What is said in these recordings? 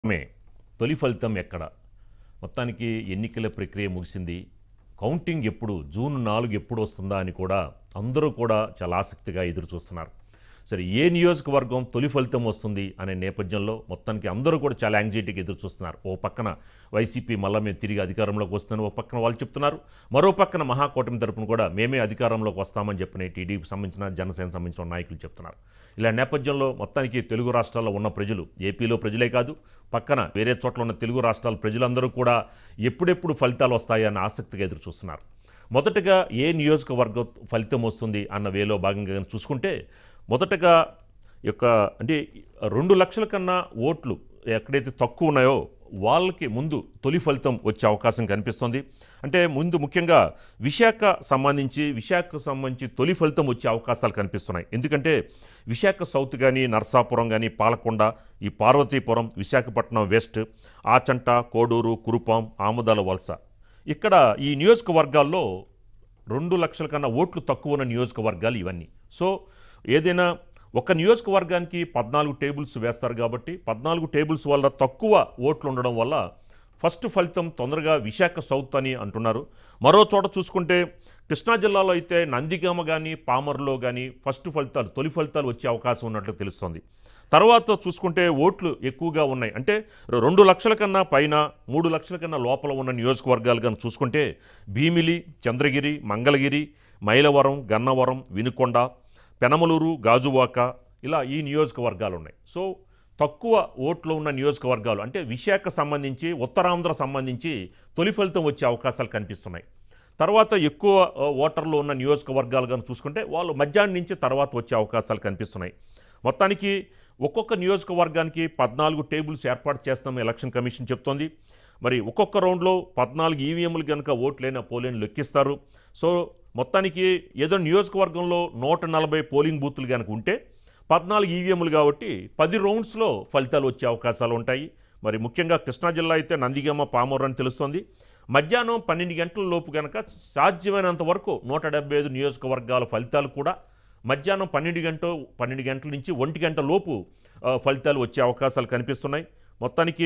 మే తొలి ఫలితం ఎక్కడ మొత్తానికి ఎన్నికల ప్రక్రియ ముగిసింది కౌంటింగ్ ఎప్పుడు జూన్ నాలుగు ఎప్పుడు వస్తుందా అని కూడా అందరూ కూడా చాలా ఆసక్తిగా ఎదురు చూస్తున్నారు సరే ఏ నియోజకవర్గం తొలి ఫలితం వస్తుంది అనే నేపథ్యంలో మొత్తానికి అందరూ కూడా చాలా యాంగ్జైటీగా ఎదురు చూస్తున్నారు ఓ పక్కన వైసీపీ మళ్ళా మేము తిరిగి అధికారంలోకి వస్తున్నాను ఓ పక్కన వాళ్ళు చెప్తున్నారు మరో పక్కన మహాకూటమి తరపున కూడా మేమే అధికారంలోకి వస్తామని చెప్పిన టీడీపీకి సంబంధించిన జనసేన సంబంధించిన నాయకులు చెప్తున్నారు ఇలా నేపథ్యంలో మొత్తానికి తెలుగు రాష్ట్రాల్లో ఉన్న ప్రజలు ఏపీలో ప్రజలే కాదు పక్కన వేరే చోట్ల ఉన్న తెలుగు రాష్ట్రాల ప్రజలందరూ కూడా ఎప్పుడెప్పుడు ఫలితాలు వస్తాయన్న ఆసక్తిగా ఎదురు చూస్తున్నారు మొదటగా ఏ నియోజకవర్గం ఫలితం వస్తుంది అన్న వేలో భాగంగా గనుక చూసుకుంటే మొదటగా యొక్క అంటే రెండు లక్షల కన్నా ఓట్లు ఎక్కడైతే తక్కువ ఉన్నాయో వాళ్ళకి ముందు తొలి ఫలితం వచ్చే అవకాశం కనిపిస్తుంది అంటే ముందు ముఖ్యంగా విశాఖ సంబంధించి విశాఖకు సంబంధించి తొలి ఫలితం వచ్చే అవకాశాలు కనిపిస్తున్నాయి ఎందుకంటే విశాఖ సౌత్ కానీ నర్సాపురం కానీ పాలకొండ ఈ పార్వతీపురం విశాఖపట్నం వెస్ట్ ఆచంట కోడూరు కురుపాం ఆముదాల వలస ఇక్కడ ఈ నియోజకవర్గాల్లో రెండు లక్షల కన్నా ఓట్లు తక్కువ ఉన్న నియోజకవర్గాలు ఇవన్నీ సో ఏదైనా ఒక నియోజకవర్గానికి పద్నాలుగు టేబుల్స్ వేస్తారు కాబట్టి పద్నాలుగు టేబుల్స్ వల్ల తక్కువ ఓట్లు ఉండడం వల్ల ఫస్ట్ ఫలితం తొందరగా విశాఖ సౌత్ అని అంటున్నారు మరో చోట చూసుకుంటే కృష్ణా జిల్లాలో అయితే నందిగామ కానీ పామర్లో కానీ ఫస్ట్ ఫలితాలు తొలి ఫలితాలు వచ్చే అవకాశం ఉన్నట్లు తెలుస్తోంది తర్వాత చూసుకుంటే ఓట్లు ఎక్కువగా ఉన్నాయి అంటే రెండు లక్షల కన్నా పైన మూడు లక్షల కన్నా లోపల ఉన్న నియోజకవర్గాలు కానీ చూసుకుంటే భీమిలి చంద్రగిరి మంగళగిరి మైలవరం గన్నవరం వినుకొండ పెనమలూరు గాజువాక ఇలా ఈ నియోజకవర్గాలు ఉన్నాయి సో తక్కువ ఓట్లు ఉన్న నియోజకవర్గాలు అంటే విశాఖ సంబంధించి ఉత్తరాంధ్ర సంబంధించి తొలి ఫలితం వచ్చే అవకాశాలు కనిపిస్తున్నాయి తర్వాత ఎక్కువ ఆ, ఓటర్లు ఉన్న నియోజకవర్గాలు కానీ చూసుకుంటే వాళ్ళు మధ్యాహ్నం నుంచి తర్వాత వచ్చే అవకాశాలు కనిపిస్తున్నాయి మొత్తానికి ఒక్కొక్క నియోజకవర్గానికి పద్నాలుగు టేబుల్స్ ఏర్పాటు చేస్తాం ఎలక్షన్ కమిషన్ చెప్తోంది మరి ఒక్కొక్క రౌండ్లో పద్నాలుగు ఈవీఎంలు కనుక ఓట్లైన పోలింగ్ లెక్కిస్తారు సో మొత్తానికి ఏదో నియోజకవర్గంలో నూట నలభై పోలింగ్ బూత్లు కనుక ఉంటే పద్నాలుగు ఈవీఎంలు కాబట్టి పది రౌండ్స్లో ఫలితాలు వచ్చే అవకాశాలు ఉంటాయి మరి ముఖ్యంగా కృష్ణా జిల్లా అయితే నందిగామ పామూరు అని తెలుస్తోంది మధ్యాహ్నం పన్నెండు గంటల లోపు కనుక సాధ్యమైనంత వరకు నూట డెబ్బై ఐదు నియోజకవర్గాల ఫలితాలు కూడా మధ్యాహ్నం పన్నెండు గంట పన్నెండు గంటల నుంచి ఒంటి గంట లోపు ఆ, ఫలితాలు వచ్చే అవకాశాలు కనిపిస్తున్నాయి మొత్తానికి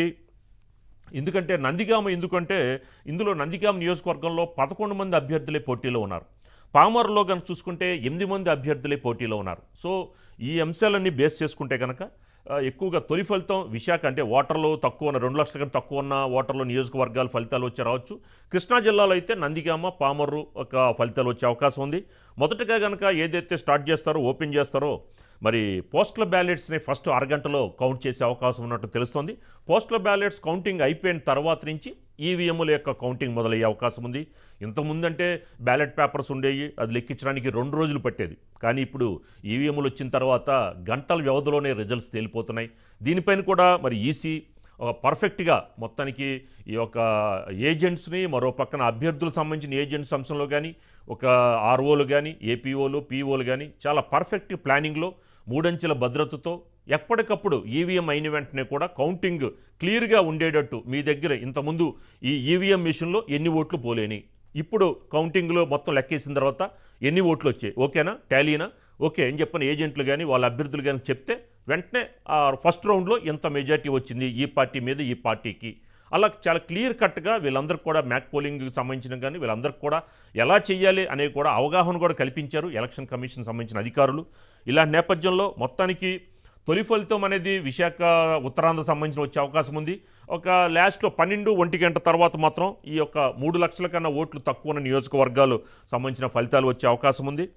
ఎందుకంటే నందిగామ ఎందుకంటే ఇందులో నందిగామ నియోజకవర్గంలో పదకొండు మంది అభ్యర్థులే పోటీలో ఉన్నారు పామర్లో కనుక చూసుకుంటే ఎనిమిది మంది అభ్యర్థులే పోటీలో ఉన్నారు సో ఈ అంశాలన్నీ బేస్ చేసుకుంటే కనుక ఆ, ఎక్కువగా తొలి ఫలితం విశాఖ అంటే ఓటర్లు తక్కువ ఉన్న రెండు లక్షల కన్నా తక్కువ ఉన్న ఓటర్లు నియోజకవర్గాలు ఫలితాలు వచ్చి రావచ్చు కృష్ణా జిల్లాలో అయితే నందిగామ పామర్రు ఒక ఫలితాలు వచ్చే అవకాశం ఉంది మొదటగా కనుక ఏదైతే స్టార్ట్ చేస్తారో ఓపెన్ చేస్తారో మరి పోస్టల్ బ్యాలెట్స్ని ఫస్ట్ అరగంటలో కౌంట్ చేసే అవకాశం ఉన్నట్టు తెలుస్తోంది పోస్టల్ బ్యాలెట్స్ కౌంటింగ్ అయిపోయిన తర్వాత నుంచి ఈవీఎంల యొక్క కౌంటింగ్ మొదలయ్యే అవకాశం ఉంది ఇంతకుముందంటే బ్యాలెట్ పేపర్స్ ఉండేవి అది లెక్కించడానికి రెండు రోజులు పట్టేది కానీ ఇప్పుడు ఈవీఎంలు వచ్చిన తర్వాత గంటల వ్యవధిలోనే రిజల్ట్స్ తేలిపోతున్నాయి దీనిపైన కూడా మరి ఈసీ పర్ఫెక్ట్గా మొత్తానికి ఈ యొక్క ఏజెంట్స్ని మరో పక్కన అభ్యర్థులకు సంబంధించిన ఏజెంట్స్ అంశంలో కానీ ఒక ఆర్ఓలు కానీ ఏపీఓలు పీఓలు కానీ చాలా పర్ఫెక్ట్ ప్లానింగ్లో మూడంచెల భద్రతతో ఎప్పటికప్పుడు ఈవీఎం అయిన వెంటనే కూడా కౌంటింగ్ క్లియర్గా ఉండేటట్టు మీ దగ్గర ఇంతకుముందు ఈ ఈవీఎం మిషన్లో ఎన్ని ఓట్లు పోలేని ఇప్పుడు కౌంటింగ్లో మొత్తం లెక్కేసిన తర్వాత ఎన్ని ఓట్లు వచ్చాయి ఓకేనా టాలీనా ఓకే అని చెప్పిన ఏజెంట్లు కానీ వాళ్ళ అభ్యర్థులు కానీ చెప్తే వెంటనే ఆ ఫస్ట్ రౌండ్లో ఎంత మెజార్టీ వచ్చింది ఈ పార్టీ మీద ఈ పార్టీకి అలా చాలా క్లియర్ కట్గా వీళ్ళందరికీ కూడా మ్యాక్ పోలింగ్కి సంబంధించిన కానీ వీళ్ళందరికీ కూడా ఎలా చేయాలి అనేది కూడా అవగాహన కూడా కల్పించారు ఎలక్షన్ కమిషన్ సంబంధించిన అధికారులు ఇలాంటి నేపథ్యంలో మొత్తానికి తొలి ఫలితం అనేది విశాఖ ఉత్తరాంధ్ర సంబంధించిన వచ్చే అవకాశం ఉంది ఒక లాస్ట్లో పన్నెండు ఒంటి గంట తర్వాత మాత్రం ఈ యొక్క మూడు లక్షల కన్నా ఓట్లు తక్కువ ఉన్న నియోజకవర్గాలు సంబంధించిన ఫలితాలు వచ్చే అవకాశం ఉంది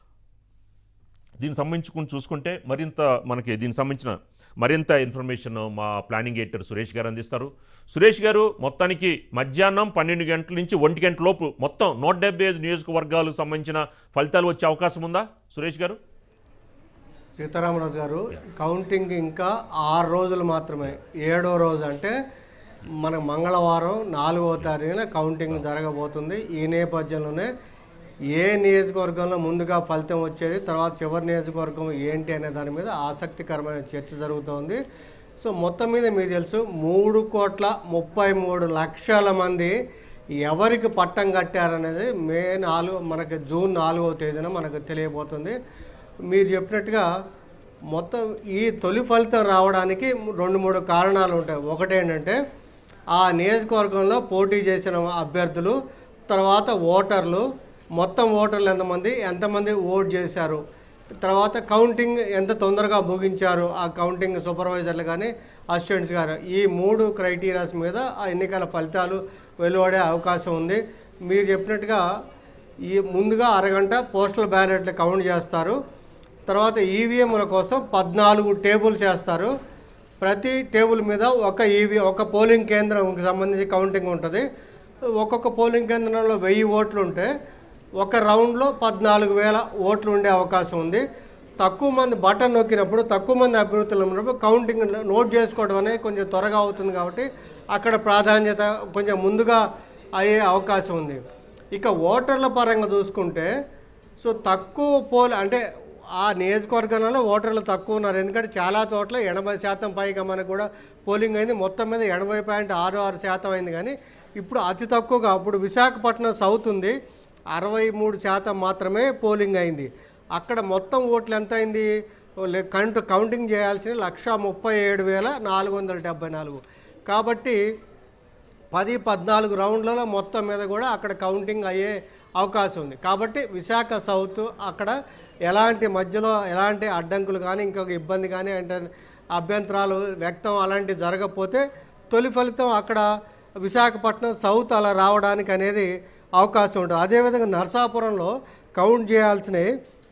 దీనికి సంబంధించుకుని చూసుకుంటే మరింత మనకి దీనికి సంబంధించిన మరింత ఇన్ఫర్మేషన్ మా ప్లానింగ్ ఎడిటర్ సురేష్ గారు అందిస్తారు సురేష్ గారు మొత్తానికి మధ్యాహ్నం పన్నెండు గంటల నుంచి ఒంటి గంట లోపు మొత్తం నూట డెబ్బై ఐదు నియోజకవర్గాలకు సంబంధించిన ఫలితాలు వచ్చే అవకాశం ఉందా సురేష్ గారు సీతారామరాజు గారు కౌంటింగ్ ఇంకా ఆరు రోజులు మాత్రమే ఏడో రోజు అంటే మన మంగళవారం నాలుగవ తారీఖున కౌంటింగ్ జరగబోతుంది ఈ నేపథ్యంలోనే ఏ నియోజకవర్గంలో ముందుగా ఫలితం వచ్చేది తర్వాత చివరి నియోజకవర్గం ఏంటి అనే దాని మీద ఆసక్తికరమైన చర్చ జరుగుతోంది సో మొత్తం మీద మీకు తెలుసు మూడు కోట్ల ముప్పై మూడు లక్షల మంది ఎవరికి పట్టం కట్టారనేది మే నాలుగు మనకి జూన్ నాలుగవ తేదీన మనకు తెలియబోతుంది మీరు చెప్పినట్టుగా మొత్తం ఈ తొలి ఫలితం రావడానికి రెండు మూడు కారణాలు ఉంటాయి ఒకటేంటంటే ఆ నియోజకవర్గంలో పోటీ చేసిన అభ్యర్థులు తర్వాత ఓటర్లు మొత్తం ఓటర్లు ఎంతమంది ఎంతమంది ఓట్ చేశారు తర్వాత కౌంటింగ్ ఎంత తొందరగా ముగించారు ఆ కౌంటింగ్ సూపర్వైజర్లు కానీ అసిస్టెంట్స్ గారు ఈ మూడు క్రైటీరియాస్ మీద ఆ ఎన్నికల ఫలితాలు వెలువడే అవకాశం ఉంది మీరు చెప్పినట్టుగా ఈ ముందుగా అరగంట పోస్టల్ బ్యాలెట్లు కౌంట్ చేస్తారు తర్వాత ఈవీఎంల కోసం పద్నాలుగు టేబుల్ చేస్తారు ప్రతి టేబుల్ మీద ఒక ఈవీ ఒక పోలింగ్ కేంద్రంకి సంబంధించి కౌంటింగ్ ఉంటుంది ఒక్కొక్క పోలింగ్ కేంద్రంలో వెయ్యి ఓట్లు ఉంటే ఒక రౌండ్లో పద్నాలుగు వేల ఓట్లు ఉండే అవకాశం ఉంది తక్కువ మంది బటన్ నొక్కినప్పుడు తక్కువ మంది అభ్యర్థులు ఉన్నప్పుడు కౌంటింగ్ నోట్ చేసుకోవడం అనేది కొంచెం త్వరగా అవుతుంది కాబట్టి అక్కడ ప్రాధాన్యత కొంచెం ముందుగా అయ్యే అవకాశం ఉంది ఇక ఓటర్ల పరంగా చూసుకుంటే సో తక్కువ పోల్ అంటే ఆ నియోజకవర్గంలో ఓటర్లు తక్కువ ఉన్నారు ఎందుకంటే చాలా చోట్ల ఎనభై శాతం పైగా మనకు కూడా పోలింగ్ అయింది మొత్తం మీద ఎనభై పాయింట్ ఆరు ఆరు శాతం అయింది కానీ ఇప్పుడు అతి తక్కువగా ఇప్పుడు విశాఖపట్నం సౌత్ ఉంది అరవై మూడు శాతం మాత్రమే పోలింగ్ అయింది అక్కడ మొత్తం ఓట్లు ఎంత అయింది లే- కౌంట్ కౌంటింగ్ చేయాల్సిన లక్ష ముప్పై ఏడు వేల నాలుగు వందల డెబ్బై నాలుగు కాబట్టి పది పద్నాలుగు రౌండ్లలో మొత్తం మీద కూడా అక్కడ కౌంటింగ్ అయ్యే అవకాశం ఉంది కాబట్టి విశాఖ సౌత్ అక్కడ ఎలాంటి మధ్యలో ఎలాంటి అడ్డంకులు కానీ ఇంకొక ఇబ్బంది కానీ అంటే అభ్యంతరాలు వ్యక్తం అలాంటివి జరగకపోతే తొలి ఫలితం అక్కడ విశాఖపట్నం సౌత్ అలా రావడానికి అనేది అవకాశం ఉంటుంది అదేవిధంగా నరసాపురంలో కౌంట్ చేయాల్సినవి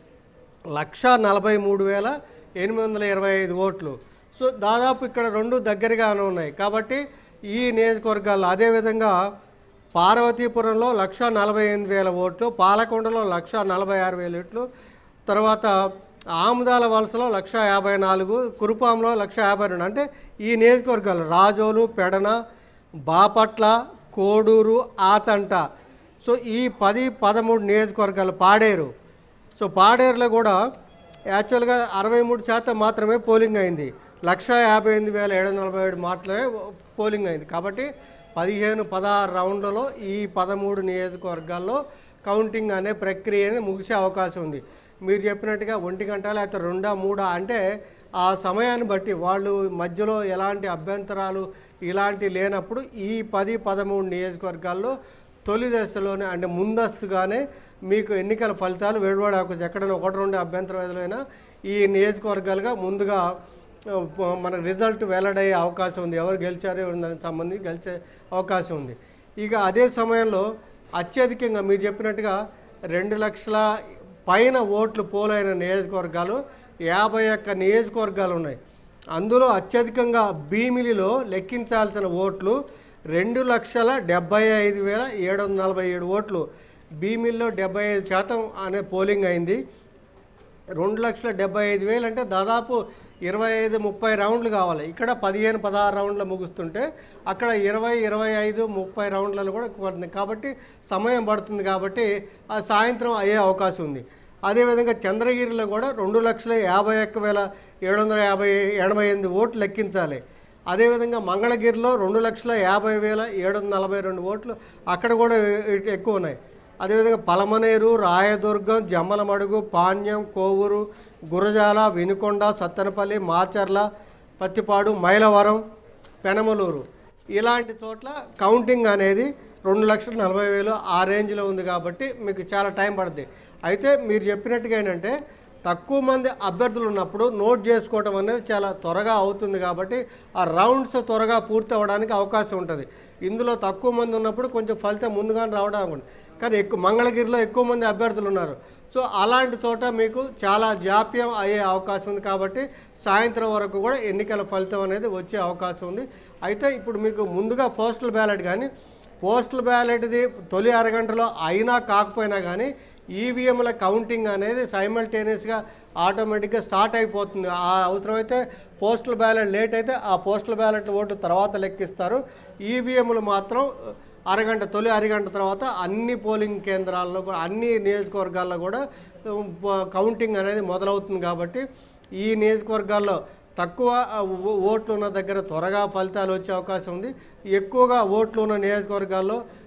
లక్ష నలభై మూడు వేల ఎనిమిది వందల ఇరవై ఐదు ఓట్లు సో దాదాపు ఇక్కడ రెండు దగ్గరగానే ఉన్నాయి కాబట్టి ఈ నియోజకవర్గాల్లో అదేవిధంగా పార్వతీపురంలో లక్ష నలభై ఎనిమిది వేల ఓట్లు పాలకొండలో లక్ష నలభై ఆరు వేల ఓట్లు తర్వాత ఆముదాల వలసలో లక్ష యాభై నాలుగు కురుపాంలో లక్ష యాభై రెండు అంటే ఈ నియోజకవర్గాలు రాజోలు పెడన బాపట్ల కోడూరు ఆచంట సో ఈ పది పదమూడు నియోజకవర్గాలు పాడేరు సో పాడేరులో కూడా యాక్చువల్గా అరవై మూడు శాతం మాత్రమే పోలింగ్ అయింది లక్ష యాభై ఎనిమిది వేల ఏడు వందల నలభై ఏడు మాత్రమే పోలింగ్ అయింది కాబట్టి పదిహేను పదహారు రౌండ్లలో ఈ పదమూడు నియోజకవర్గాల్లో కౌంటింగ్ అనే ప్రక్రియ అనేది ముగిసే అవకాశం ఉంది మీరు చెప్పినట్టుగా ఒంటి గంట లేకపోతే రెండా మూడా అంటే ఆ సమయాన్ని బట్టి వాళ్ళు మధ్యలో ఎలాంటి అభ్యంతరాలు ఇలాంటి లేనప్పుడు ఈ పది పదమూడు నియోజకవర్గాల్లో తొలి దశలోనే అంటే ముందస్తుగానే మీకు ఎన్నికల ఫలితాలు వెలువడే అవకాశం ఎక్కడైనా ఒకటి రెండు అభ్యంతరం ఎదురైనా ఈ నియోజకవర్గాలుగా ముందుగా ఆ, ప- మనకు రిజల్ట్ వెల్లడయ్యే అవకాశం ఉంది ఎవరు గెలిచారు ఎవరు దానికి సంబంధించి గెలిచే అవకాశం ఉంది ఇక అదే సమయంలో అత్యధికంగా మీరు చెప్పినట్టుగా రెండు లక్షల పైన ఓట్లు పోలైన నియోజకవర్గాలు యాభై ఒక్క నియోజకవర్గాలు ఉన్నాయి అందులో అత్యధికంగా భీమిలిలో లెక్కించాల్సిన ఓట్లు రెండు లక్షల డెబ్బై ఐదు వేల ఏడు వందల నలభై ఏడు ఓట్లు భీమిల్లో డెబ్బై ఐదు శాతం అనే పోలింగ్ అయింది రెండు లక్షల డెబ్బై ఐదు వేలు అంటే దాదాపు ఇరవై ఐదు ముప్పై రౌండ్లు కావాలి ఇక్కడ పదిహేను పదహారు రౌండ్లు ముగుస్తుంటే అక్కడ ఇరవై ఇరవై ఐదు ముప్పై రౌండ్లలో కూడా పడుతుంది కాబట్టి సమయం పడుతుంది కాబట్టి ఆ సాయంత్రం అయ్యే అవకాశం ఉంది అదేవిధంగా చంద్రగిరిలో కూడా రెండు లక్షల యాభై ఒక్క వేల ఏడు వందల యాభై ఎనభై ఎనిమిది ఓట్లు లెక్కించాలి అదేవిధంగా మంగళగిరిలో రెండు లక్షల యాభై వేల ఏడు వందల నలభై రెండు ఓట్లు అక్కడ కూడా ఎ- ఎక్కువ ఉన్నాయి అదేవిధంగా పలమనేరు రాయదుర్గం జమ్మలమడుగు పాణ్యం కోవూరు గురజాల వినుకొండ సత్తెనపల్లి మాచర్ల పత్తిపాడు మైలవరం పెనమలూరు ఇలాంటి చోట్ల కౌంటింగ్ అనేది రెండు లక్షల నలభై వేలు ఆ రేంజ్లో ఉంది కాబట్టి మీకు చాలా టైం పడుతుంది అయితే మీరు చెప్పినట్టుగా ఏంటంటే తక్కువ మంది అభ్యర్థులు ఉన్నప్పుడు నోట్ చేసుకోవడం అనేది చాలా త్వరగా అవుతుంది కాబట్టి ఆ రౌండ్స్ త్వరగా పూర్తి అవ్వడానికి అవకాశం ఉంటుంది ఇందులో తక్కువ మంది ఉన్నప్పుడు కొంచెం ఫలితం ముందుగానే రావడం అనుకోండి కానీ ఎక్కువ మంగళగిరిలో ఎక్కువ మంది అభ్యర్థులు ఉన్నారు సో అలాంటి చోట మీకు చాలా జాప్యం అయ్యే అవకాశం ఉంది కాబట్టి సాయంత్రం వరకు కూడా ఎన్నికల ఫలితం అనేది వచ్చే అవకాశం ఉంది అయితే ఇప్పుడు మీకు ముందుగా పోస్టల్ బ్యాలెట్ కానీ పోస్టల్ బ్యాలెట్ది తొలి అరగంటలో అయినా కాకపోయినా కానీ ఈవీఎంల కౌంటింగ్ అనేది సైమల్టేనియస్గా ఆటోమేటిక్గా స్టార్ట్ అయిపోతుంది ఆ అవసరమైతే పోస్టల్ బ్యాలెట్ లేట్ అయితే ఆ పోస్టల్ బ్యాలెట్ ఓటు తర్వాత లెక్కిస్తారు ఈవీఎంలు మాత్రం అరగంట తొలి అరగంట తర్వాత అన్ని పోలింగ్ కేంద్రాల్లో కూడా అన్ని నియోజకవర్గాల్లో కూడా ఉమ్, ప- కౌంటింగ్ అనేది మొదలవుతుంది కాబట్టి ఈ నియోజకవర్గాల్లో తక్కువ ఆ, ఓ- ఓట్లు ఉన్న దగ్గర త్వరగా ఫలితాలు వచ్చే అవకాశం ఉంది ఎక్కువగా ఓట్లు ఉన్న నియోజకవర్గాల్లో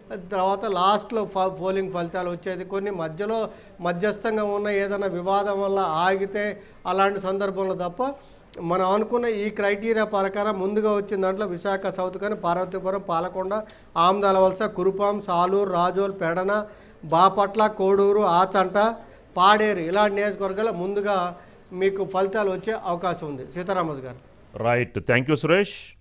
తర్వాత లాస్ట్లో ఫ- పోలింగ్ ఫలితాలు వచ్చేది కొన్ని మధ్యలో మధ్యస్థంగా ఉన్న ఏదైనా వివాదం వల్ల ఆగితే అలాంటి సందర్భంలో తప్ప మనం అనుకున్న ఈ క్రైటీరియా ప్రకారం ముందుగా వచ్చిన దాంట్లో విశాఖ సౌత్ కానీ పార్వతీపురం పాలకొండ ఆమ్దాల వలస కురుపాం సాలూరు రాజోల్ పెడన బాపట్ల కోడూరు ఆచంట పాడేరు ఇలాంటి నియోజకవర్గాలు ముందుగా మీకు ఫలితాలు వచ్చే అవకాశం ఉంది సీతారామస్ గారు రైట్ థ్యాంక్ యూ సురేష్